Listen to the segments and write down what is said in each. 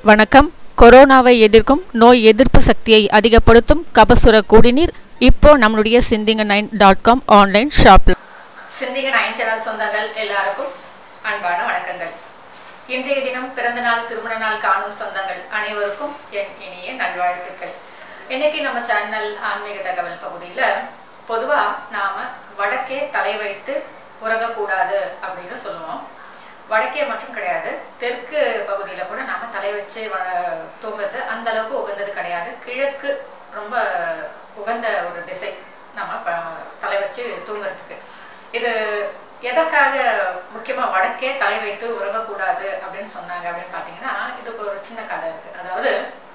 வணக்கம் கொரோனாவை எதிர்க்கும் நோய் எதிர்ப்பு சக்தியை அதிகப்படுத்தும் கபசுர குடிநீர் இப்போ நம்மளுடைய சிந்திங்க நைன் டாட் காம் ஆன்லைன் ஷாப்ல சிந்திக நயன் சேனல் சொந்தங்கள் எல்லாருக்கும் அன்பான வணக்கங்கள் இன்றைய தினம் பிறந்த நாள் திருமண நாள் காணும் சொந்தங்கள் அனைவருக்கும் என் இனிய நல்வாழ்த்துக்கள் இன்னைக்கு நம்ம சேனல் ஆன்மீக தகவல் பகுதியில பொதுவா நாம வடக்கே தலை வைத்து உறங்கக்கூடாது அப்படின்னு சொல்லுவோம் வடக்கே மட்டும் கிடையாது தெற்கு பகுதியில கூட நாம தலை வச்சு வ- தூங்குறது அந்த அளவுக்கு உகந்தது கிடையாது கிழக்கு ரொம்ப உகந்த ஒரு திசை நம்ம ப- தலை வச்சு தூங்குறதுக்கு இது எதற்காக முக்கியமா வடக்கே தலை வைத்து உறங்கக்கூடாது அப்படின்னு சொன்னாங்க அப்படின்னு பாத்தீங்கன்னா இதுக்கு ஒரு சின்ன கதை இருக்கு அதாவது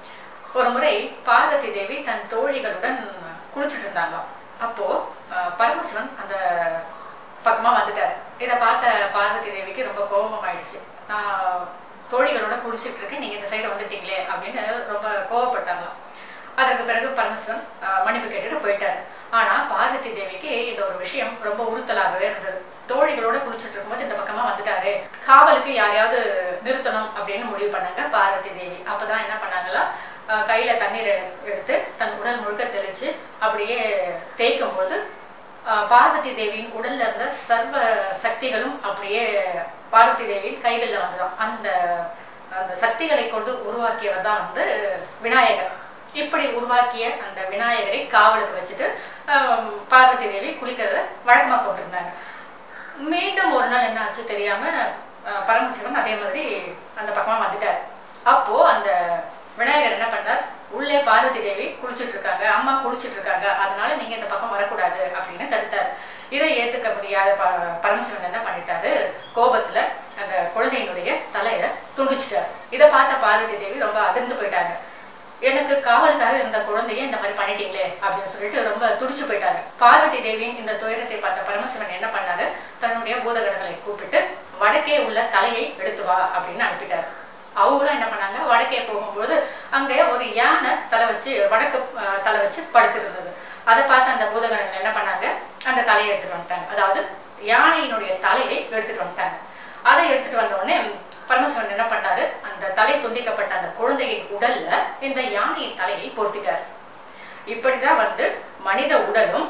ஒரு முறை பார்வதி தேவி தன் தோழிகளுடன் குளிச்சுட்டு இருந்தாங்களாம் அப்போ அஹ், பரமசிவன் அந்த பக்கமா வந்துட்டாரு இதை பார்த்த பார்வதி தேவிக்கு ரொம்ப கோபம் ஆயிடுச்சு நான் தோழிகளோட குளிச்சுட்டு இருக்கேன் நீங்க இந்த சைடு வந்துட்டீங்களே அப்படின்னு ரொம்ப கோவப்பட்டாங்களாம் அதற்கு பிறகு பரமசிவன் அஹ், மன்னிப்பு கேட்டுட்டு போயிட்டாரு ஆனா பார்வதி தேவிக்கு இந்த ஒரு விஷயம் ரொம்ப உறுத்தலாகவே இருந்தது தோழிகளோட குளிச்சுட்டு இருக்கும்போது இந்த பக்கமா வந்துட்டாரு காவலுக்கு யாரையாவது நிறுத்தணும் அப்படின்னு முடிவு பண்ணாங்க பார்வதி தேவி அப்பதான் என்ன பண்ணாங்களா அஹ், கையில தண்ணீர் எடுத்து தன் உடல் முழுக்க தெளிச்சு அப்படியே தேய்க்கும் போது அஹ், பார்வதி தேவியின் உடல்ல இருந்த சர்வ சக்திகளும் அப்படியே பார்வதி தேவியின் கைகளில் வந்துடும் அந்த அந்த சக்திகளை கொண்டு உருவாக்கியவர் தான் வந்து விநாயகர் இப்படி உருவாக்கிய அந்த விநாயகரை காவலுக்கு வச்சுட்டு ஆம், பார்வதி தேவி குளிக்கிறத வழக்கமா கொண்டிருந்தாங்க மீண்டும் ஒரு நாள் என்ன ஆச்சு தெரியாம அஹ், பரமசிவன் அதே மாதிரி அந்த பக்கமா வந்துட்டார் அப்போ அந்த விநாயகர் என்ன பண்ணார் உள்ளே பார்வதி தேவி குளிச்சுட்டு இருக்காங்க அம்மா குளிச்சுட்டு இருக்காங்க அதனால நீங்க இந்த பக்கம் வரக்கூடாது அப்படின்னு தடுத்தார் இதை ஏத்துக்க முடியாத ப- பரமசிவன் என்ன பண்ணிட்டாரு கோபத்துல அந்த குழந்தையினுடைய தலையில துண்டிச்சிட்டாரு இதை பார்த்த பார்வதி தேவி ரொம்ப அதிர்ந்து போயிட்டாங்க எனக்கு காவலுக்காக இருந்த குழந்தைய இந்த மாதிரி பண்ணிட்டீங்களே அப்படின்னு சொல்லிட்டு ரொம்ப துடிச்சு போயிட்டாங்க பார்வதி தேவியின் இந்த துயரத்தை பார்த்த பரமசிவன் என்ன பண்ணாரு தன்னுடைய பூதகணங்களை கூப்பிட்டு வடக்கே உள்ள தலையை எடுத்து வா அப்படின்னு அனுப்பிட்டாரு அவங்களும் என்ன பண்ணாங்க வடக்கே போகும்போது அங்கே ஒரு யானை தலை வச்சு வடக்கு அஹ், தலை வச்சு படுத்து இருந்தது அதை பார்த்து அந்த பூதகணங்கள் என்ன பண்ணாங்க அந்த தலையை எடுத்துட்டு வந்துட்டாங்க அதாவது யானையினுடைய தலையை எடுத்துட்டு வந்துட்டாங்க அதை எடுத்துட்டு வந்த உடனே பரமசிவன் என்ன பண்ணாரு அந்த தலை துண்டிக்கப்பட்ட அந்த குழந்தையின் உடல்ல இந்த யானையின் தலையை பொருத்திட்டாரு இப்படிதான் வந்து மனித உடலும்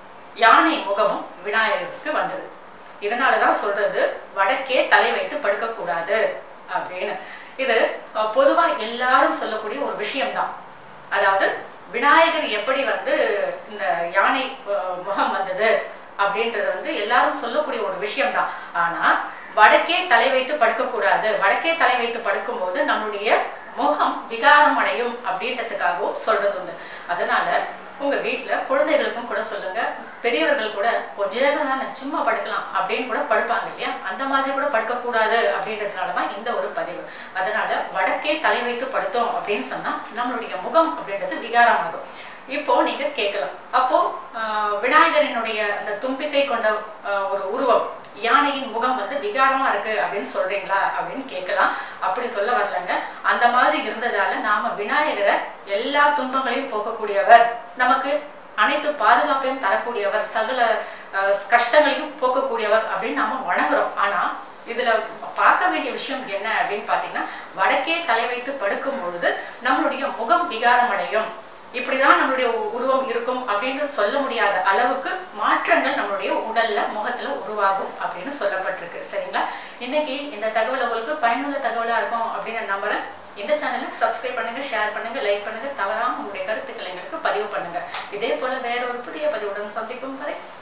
யானை முகமும் விநாயகருக்கு வந்தது இதனாலதான் சொல்றது வடக்கே தலை வைத்து படுக்கக்கூடாது அப்படின்னு இது அஹ், பொதுவா எல்லாரும் சொல்லக்கூடிய ஒரு விஷயம்தான் அதாவது விநாயகர் எப்படி வந்து இந்த யானை அஹ், முகம் வந்தது அப்படின்றது வந்து எல்லாரும் சொல்லக்கூடிய ஒரு விஷயம்தான் ஆனா வடக்கே தலை வைத்து படுக்கக்கூடாது வடக்கே தலை வைத்து படுக்கும்போது நம்மளுடைய முகம் விகாரம் அடையும் அப்படின்றதுக்காகவும் சொல்றது உண்டு அதனால உங்க வீட்ல குழந்தைகளுக்கும் கூட சொல்லுங்க பெரியவர்கள் கூட கொஞ்ச நேரம் தானே சும்மா படுக்கலாம் அப்படின்னு கூட படுப்பாங்க இல்லையா அந்த மாதிரி கூட படுக்கக்கூடாது அப்படின்றதுனால தான் இந்த ஒரு பதிவு அதனால வடக்கே தலை வைத்து படுத்தோம் அப்படின்னு சொன்னா நம்மளுடைய முகம் அப்படின்றது விகாரமாகும் இப்போ நீங்க கேட்கலாம் அப்போ ஆஹ், விநாயகரினுடைய அந்த தும்பிக்கை கொண்ட ஆஹ், ஒரு உருவம் யானையின் முகம் வந்து விகாரமா இருக்கு அப்படின்னு சொல்றீங்களா அப்படின்னு கேட்கலாம் அப்படி சொல்ல வரலங்க அந்த மாதிரி இருந்ததால நாம விநாயகரை எல்லா துன்பங்களையும் போக்கக்கூடியவர் நமக்கு அனைத்து பாதுகாப்பையும் தரக்கூடியவர் சகல ஆஹ், கஷ்டங்களையும் போக்கக்கூடியவர் அப்படின்னு நாம வணங்குறோம் ஆனா இதுல பார்க்க வேண்டிய விஷயம் என்ன அப்படின்னு பாத்தீங்கன்னா வடக்கே தலை வைத்து படுக்கும் பொழுது நம்மளுடைய முகம் விகாரம் அடையும் இப்படிதான் நம்மளுடைய உ- உருவம் இருக்கும் அப்படின்னு சொல்ல முடியாத அளவுக்கு மாற்றங்கள் நம்மளுடைய உடல்ல முகத்துல உருவாகும் அப்படின்னு சொல்லப்பட்டிருக்கு சரிங்களா இன்னைக்கு இந்த தகவல் உங்களுக்கு பயனுள்ள தகவலா இருக்கும் அப்படின்னு நான் நம்புறேன் இந்த சேனலை சப்ஸ்கிரைப் பண்ணுங்க ஷேர் பண்ணுங்க லைக் பண்ணுங்க தவறாம உங்களுடைய கருத்துக்களை எங்களுக்கு பதிவு பண்ணுங்க இதே போல வேற ஒரு புதிய பதிவுடன் சந்திக்கும் வரை